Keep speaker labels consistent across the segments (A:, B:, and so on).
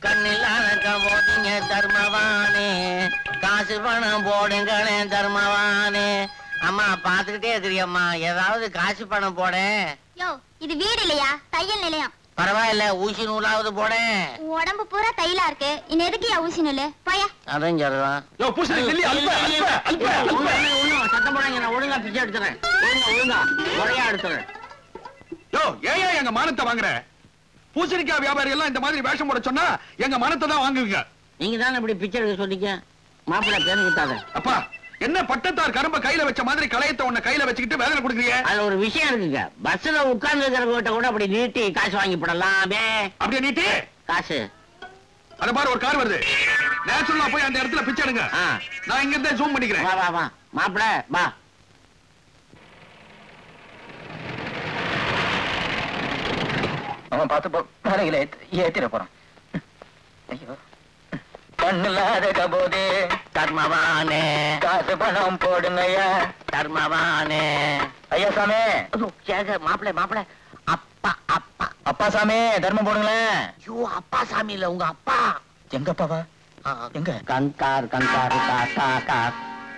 A: கண்ணில்லாத போதிங்க தர்மவானே காசு பணம் போடுங்களேன் தர்மவானே அம்மா பாத்துக்கிட்டே இருக்கிறியம்மா ஏதாவது காசு பணம் போட
B: யோ இது வீடு இல்லையா தையல் நிலையம்
A: பரவாயில்ல ஊசி நூலாவது போட
B: உன் உடம்பு பூரா தையலா இருக்கு இன்னும் எதுக்கு ஊசி நூலு போயா
A: அதான் சொல்லுவான்
C: யோ பூசணி நெல்லி அல்ப அல்ப அல்ப அல்ப
A: சத்தம் போடாங்க நான் ஒழுங்கா பிச்சை எடுத்துறேன் ஒழுங்கா ஒழுங்கா முறையா எடுத்துறேன்
C: யோ ஏன் ஏன் எங்க மானத்தை வாங்குற பூசணிக்காய் வியாபாரி எல்லாம் இந்த மாதிரி வேஷம் போட சொன்னா எங்க மானத்தை தான் வாங்குவீங்க
A: நீங்க தானே இப்படி பிச்சை எடுக்க சொன்னீங்க மாப்பிள்ளை தேன் குத்தாத
C: அப்பா என்ன பட்டத்தார் கரும்ப கையில வச்ச மாதிரி களையத்தை உன்னை கையில வச்சுக்கிட்டு வேதனை கொடுக்குறீங்க
A: அதுல ஒரு விஷயம் இருக்குங்க பஸ்ல உட்கார்ந்து இருக்கிறவங்கிட்ட கூட அப்படி நீட்டி காசு வாங்கி போடலாமே
C: அப்படியே நீட்டி
A: காசு
C: அத பாரு ஒரு கார் வருது நேச்சுரலா போய் அந்த இடத்துல பிச்சை எடுங்க
A: ஆ.
C: நான் இங்க இருந்தே ஜூம் பண்ணிக்கிறேன்
A: வா வா வா மாப்பிள வா
D: அவன் பார்த்து போ மலையில ஏத்திட போறான் ஐயோ கண்ணில்லாத கபோதே
A: தர்மவானே
D: காசு பணம் போடுங்கய்யா
A: தர்மவானே
D: ஐயா சாமி
A: கேக மாப்பிள மாப்பிள அப்பா அப்பா
D: அப்பா சாமி தர்மம் போடுங்களேன்
A: ஐயோ அப்பா சாமி இல்ல உங்க அப்பா
D: எங்க அப்பாவா எங்க
A: கங்கார் கங்கார் காக்கா காக்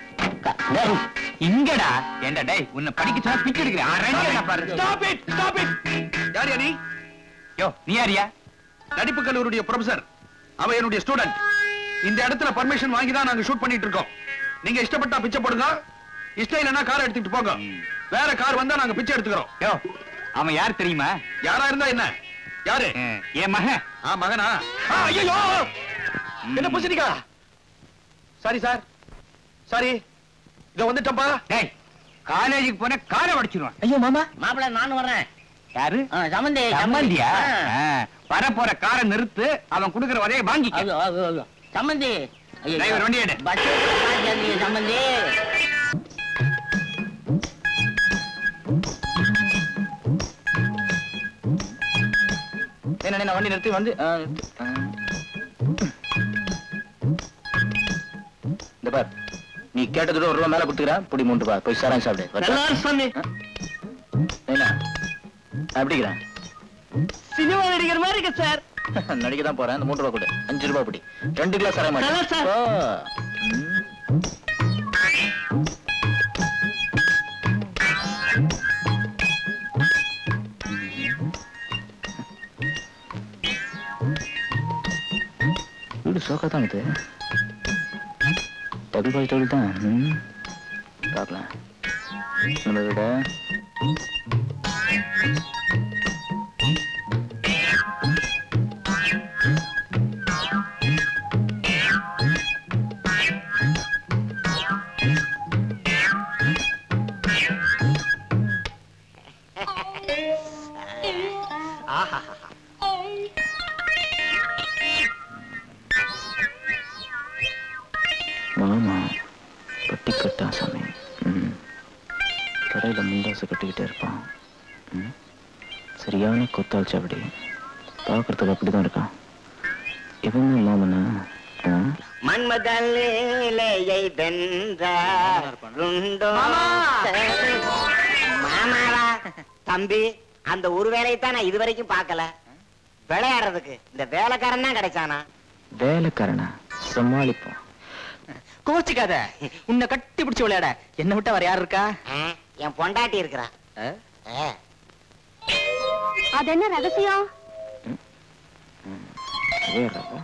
D: இங்கடா ஏண்டா டேய் உன்னை படிக்க சொன்னா பிச்சு எடுக்கிறேன்
C: ஸ்டாப் இட் ஸ்டாப் இட் யார் நீ
D: யோ நீ யாரியா
C: நடிப்பு கல்லூரியுடைய ப்ரொஃபசர் அவ என்னுடைய ஸ்டூடெண்ட் இந்த இடத்துல பர்மிஷன் வாங்கி தான் நாங்க ஷூட் பண்ணிட்டு இருக்கோம் நீங்க இஷ்டப்பட்டா பிச்சை போடுங்க இஷ்டம் இல்லைன்னா கார் எடுத்துட்டு போங்க வேற கார் வந்தா நாங்க பிச்சை எடுத்துக்கிறோம்
D: யோ அவன் யார் தெரியுமா
C: யாரா இருந்தா என்ன யாரு
D: என் மகன்
C: ஆ மகனா ஆ, ஐயையோ என்ன பூசணிக்கா சாரி சார் சாரி இதோ வந்துட்டப்பா
D: டேய் காலேஜுக்கு போன காரை உடைச்சிருவான்
A: ஐயோ மாமா மாப்பிள நானும் வர்றேன்
D: யாரு
A: ஆ, சம்மந்தி
D: சம்மந்தியா
A: ஆ.
D: வர போற காரை நிறுத்து அவன் குடுக்கிற வரைய வாங்கிக்க
A: ஐயோ, ஐயோ, ஐயோ. சம்மந்தி ஐயோ,
D: டிரைவர் வண்டி எடு.
A: பஸ் மாத்தியாதீங்க, சம்மந்தி
D: என்ன நான் வண்டி நிறுத்தி வந்து ஆ, நிறுத்து. ஆ. இந்த பார் நீ கேட்டதோட ஒரு ரூபா மேல கொடுத்துக்கிறேன் புடி மூன்று பா போய் சாராயம் சாப்பிடு
A: நல்லா இருக்கு சாமி
D: என்ன அப்படிங்கிறேன்
A: சினிமா நடிக்கிற மாதிரி இருக்கு சார்
D: நடிக்க தான் போறேன் அந்த மூன்று ரூபா கொடு அஞ்சு ரூபாய் பிடி ரெண்டு கிலோ சாராயம்
A: நல்லா சார்.
D: வீடு சோக்கா தான் இது டபுள் பாய் டபுள் தான் ம். பார்க்கலாம் நம்ம விட மாமா பட்டி கட்டா சாமி ம். கடையில முண்டாசு கட்டிக்கிட்டே இருப்பான் ம். சரியான கொத்தாள் சாவடி பார்க்கறதுக்கு அப்படிதான் இருக்கான் இவன் தான் மாமனா ஆ?
A: மன்மதன் லீலையை வென்றாருண்டோ மாமாவா தம்பி அந்த ஒரு வேலையை தான் நான் இதுவரைக்கும் பார்க்கல விளையாடுறதுக்கு இந்த வேலைக்காரன் தான் கிடைச்சானா
D: வேலைக்காரனா சமாளிப்போம்
E: கோச்சுக்காத உன்னை கட்டி பிடிச்சு விளையாட என்ன விட்டா வேற யார் இருக்கா
A: ஆ, என் பொண்டாட்டி இருக்கிறா ஆ.
B: அது என்ன ரகசியம்
D: வேறவா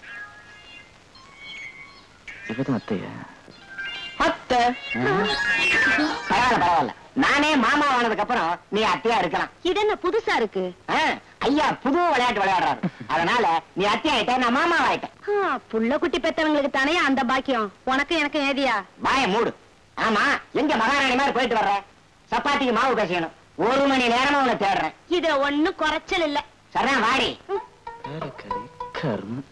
D: இவதான் அத்தையா
A: அத்தை பரவாயில்ல பரவாயில்ல நானே மாமா ஆனதுக்கு அப்புறம் நீ அத்தையா இருக்கலாம்
B: இது என்ன புதுசா இருக்கு
A: ஆ, ஐயா புது விளையாட்டு விளையாடுறாரு அதனால நீ அத்தையா ஆயிட்ட நான் மாமா ஆயிட்டேன்
B: ஆ, புள்ள குட்டி பெத்தவங்களுக்கு தானே அந்த பாக்கியம் உனக்கு எனக்கு ஏதியா
A: வாய மூடு ஆமா எங்க மகாராணி மாதிரி போயிட்டு வர்ற சப்பாத்திக்கு மாவு கசியணும் ஒரு மணி நேரமா உன்னை தேடுறேன்
B: இதுல ஒண்ணும் குறைச்சல் இல்ல
A: சரிதான் வாடி
D: வேலைக்காரி கர்மம்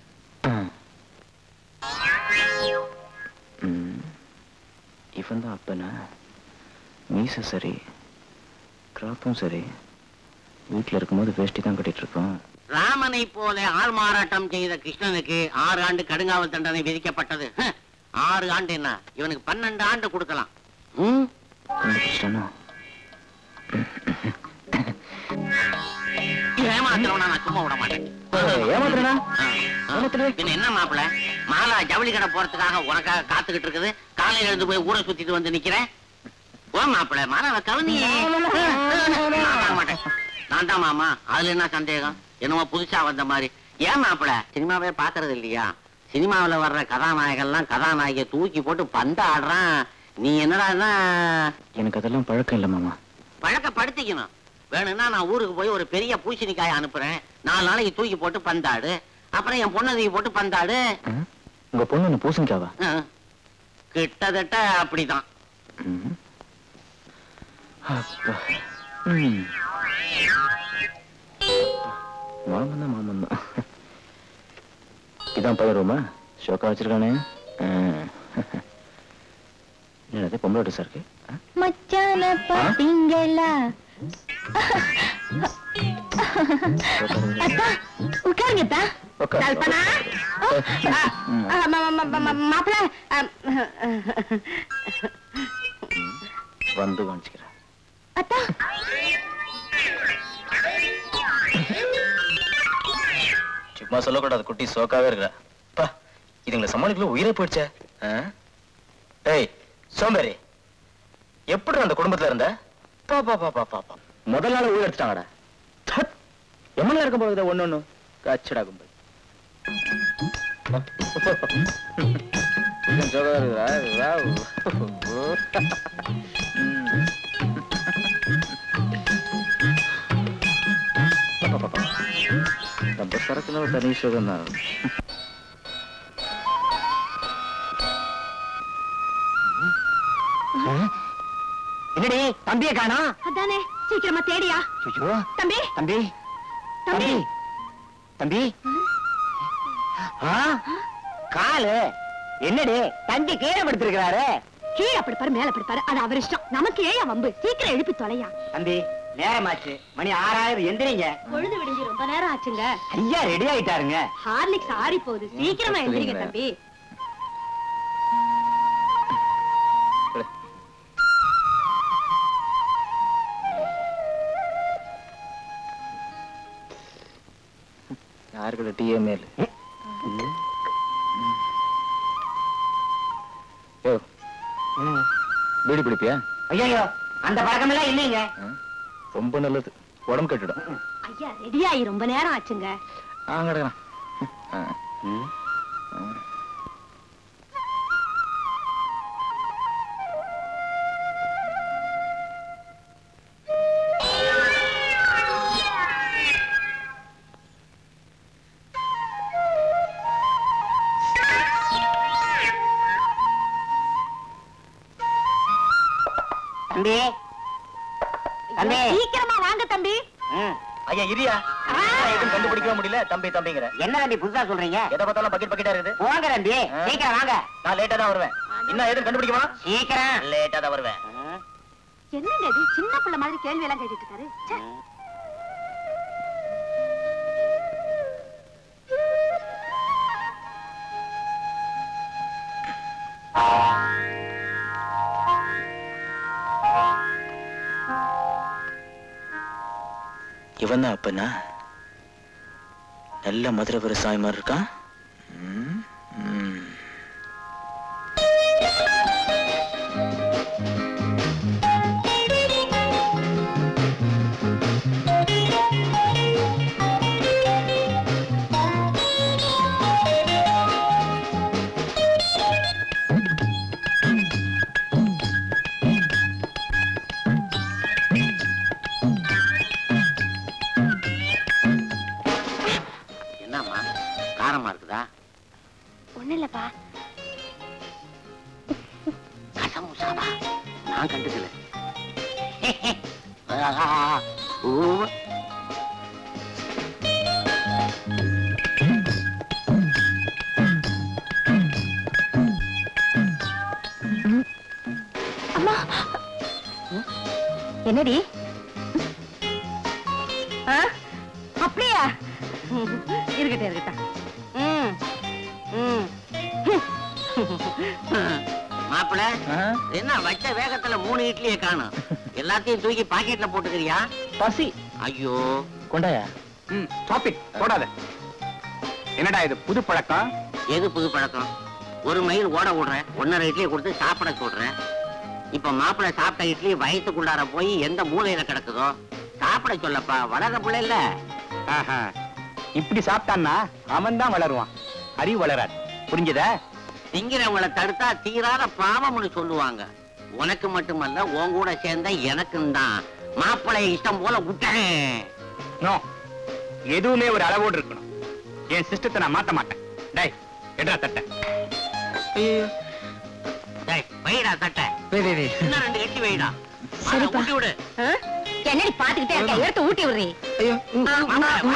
D: இவன் தான் அப்பனா மீச சரி கிராப்பும் சரி வீட்டில் இருக்கும்போது வேஷ்டி தான் கட்டிட்டு இருக்கோம்
A: ராமனை போல ஆள் மாறாட்டம் செய்த கிருஷ்ணனுக்கு ஆறு ஆண்டு கடுங்காவல் தண்டனை விதிக்கப்பட்டது ஹ், ஆறு ஆண்டு என்ன இவனுக்கு பன்னெண்டு ஆண்டு கொடுக்கலாம் ம்?
D: கண்டுபிடிச்சிட்டானோ
A: ஏமா ஏமாத்துறவனா நான் சும்மா விட மாட்டேன்
D: ஏமாத்துறேனா
A: ஆ, ஆ. பின்ன என்ன மாப்பிள மாலா ஜவுளி கடை போறதுக்காக உனக்காக காத்துக்கிட்டு இருக்குது காலையில எழுந்து போய் ஊரை சுத்திட்டு வந்து நிக்கிறேன் ஓ மாப்பிள மாலாவை கவனியே நான் வாங்க மாட்டேன் நான் தான் மாமா அதுல என்ன சந்தேகம் என்னமோ புதுசா வந்த மாதிரி ஏன் மாப்பிள சினிமாவே பாக்குறது இல்லையா சினிமாவுல வர்ற கதாநாயகன்லாம் கதாநாயகியை தூக்கி போட்டு பந்த ஆடுறான் நீ என்னடான்னா
D: எனக்கு அதெல்லாம் பழக்கம் இல்ல மாமா
A: பழக்கப்படுத்திக்கணும் வேணும்னா நான் ஊருக்கு போய் ஒரு பெரிய பூசணிக்காயை அனுப்புறேன் நாலு நாளைக்கு தூக்கி போட்டு பந்தாடு அப்புறம் என் பொண்ணை தூக்கி போட்டு பந்தாடு
D: ஆ? உங்க பொண்ணு என்ன பூசணிக்காவா
A: ஆ. கிட்டத்தட்ட அப்படிதான்
D: ம். அப்பா. ம். மாமன் தான் மாமன் தான் இதான் பையன் ரூமா ஷோக்கா வச்சிருக்கானே ஆ. என்னது பொம்பளை ட்ரெஸ்ஸா இருக்கு ஆ?
B: மச்சான பாத்தீங்களா அத்தா உட்காருங்க அத்தா
D: உட்காரு.
B: கல்பனா ஓ, ஆ, ஆ, ம- ம- ம- ம- மாப்பிள ஆ,
D: வந்து காமிச்சுக்கிறேன்
B: அத்தா
D: சும்மா சொல்லக்கூடாது குட்டி சோக்காவே இருக்கிற பா இதுங்களை சமாளிக்கல உயிரே போயிடுச்சே ஆ? ஏய் சோம்பேறி எப்படி அந்த குடும்பத்துல இருந்த பா பா பா பா பா பா முதல் நாள் உயிர் எடுத்துட்டாங்கடா தட். எம்மன் இருக்கும் போகுது ஒண்ணு ஒண்ணு கச்சடா கும்பல் கொஞ்சம் ஜோகா இருக்குதா? வாவ். ம். பா, பா, பா. நம்ம சரக்குல ஒரு தனி சுகம் தான் என்னடி தம்பிய காணோம்
B: அதானே சீக்கிரமா தேடியா
D: ஐயோ
B: தம்பி
D: தம்பி
B: தம்பி
D: தம்பி ஆ காலு என்னடி தம்பி கீழே படுத்திருக்கிறாரு
B: கீழே அப்படி பாரு மேல அப்படி பாரு அது அவர் இஷ்டம் நமக்கு ஏன் வம்பு சீக்கிரம் எழுப்பி தொலையா
D: தம்பி நேரமாச்சு மணி ஆறாயிரம் எந்திரிங்க
B: பொழுது விடிஞ்சு ரொம்ப நேரம் ஆச்சுங்க
D: ஐயா ரெடி ஆயிட்டாருங்க
B: ஹார்லிக்ஸ் ஆறி போகுது சீக்கிரமா எழுந்திரிங்க தம்பி
D: யாருக்குள்ள டிஎம்ஏல் யோ பீடி பிடிப்பியா
A: ஐயோ அந்த பழக்கம் எல்லாம் இல்லைங்க
D: ஆ? ரொம்ப நல்லது உடம்பு கட்டிடும்
B: ஐயா ரெடி ஆகி ரொம்ப நேரம் ஆச்சுங்க
D: ஆ கிடக்குறான் ஆ. ஆ.
A: தம்பி தம்பி.
B: சீக்கிரமா வாங்க தம்பி
D: ஐயா இரியா
B: ஆ.
D: எதுவும் கண்டுபிடிக்கவே முடியல தம்பி தம்பிங்கிற
A: என்ன தம்பி புதுசா சொல்றீங்க
D: எதை பார்த்தாலும் பக்கெட் பக்கெட்டா இருக்குது
A: போங்க தம்பி
D: ஆ.
A: சீக்கிரம் வாங்க
D: நான் லேட்டா தான் வருவேன் இன்னும் எதுவும் கண்டுபிடிக்குமா
A: சீக்கிரம்
D: லேட்டா தான் வருவேன்
B: என்னங்க இது சின்ன பிள்ளை மாதிரி கேள்வி எல்லாம் கேட்டுட்டு இருக்காரு ச்சே.
D: இவன் தான் அப்பனா நல்ல மதுரை விவசாயி மாதிரி இருக்கான் ம், ம்.
A: என்னம்மா காரமா இருக்குதா
B: ஒண்ணு இல்லப்பா
A: கசமுசாவா நான் கண்டுக்கல ஊ.
B: என்னடி ஆ? அப்படியா இருக்கட்டும் இருக்கட்டும் ம் ம்
A: மாப்பிள
D: ஆ?
A: என்ன வச்ச வேகத்துல மூணு இட்லியை காணும் எல்லாத்தையும் தூக்கி பாக்கெட்ல போட்டுக்கிறியா
D: பசி
A: ஐயோ
D: கொண்டாயா
E: ம் ஸ்டாப் இட் போடாத என்னடா இது புது பழக்கம்
A: எது புது பழக்கம் ஒரு மைல் ஓட விடுறேன் ஒன்னரை இட்லியை கொடுத்து சாப்பிட சொல்றேன் இப்ப மாப்பிள்ளை சாப்பிட்ட இட்லி வயிற்றுக்குள்ளார போய் எந்த மூலையில கிடக்குதோ சாப்பிட சொல்லப்பா வளர்ற பிள்ளை இல்ல
E: ஆஹா. இப்படி சாப்பிட்டான்னா அவன் தான் வளருவான் அறிவு வளராது புரிஞ்சதா
A: திங்கிறவங்களை தடுத்தா தீராத பாவம்னு சொல்லுவாங்க உனக்கு மட்டுமல்ல உன் கூட சேர்ந்த எனக்கும் தான் மாப்பிள்ளைய இஷ்டம் போல விட்டேன்
E: நோ எதுவுமே ஒரு அளவோடு இருக்கணும் என் சிஸ்டத்தை நான் மாத்த மாட்டேன் டேய் எடுறா தட்ட
A: டேய், வைடா தட்டை இன்னும் ரெண்டு எட்டி வைடா
B: சரிப்பா.
A: ஊட்டி விடு
B: என்னடி பாத்துக்கிட்டே இருக்க எடுத்து ஊட்டி விடுறீ
A: மாப்பிள்ளை,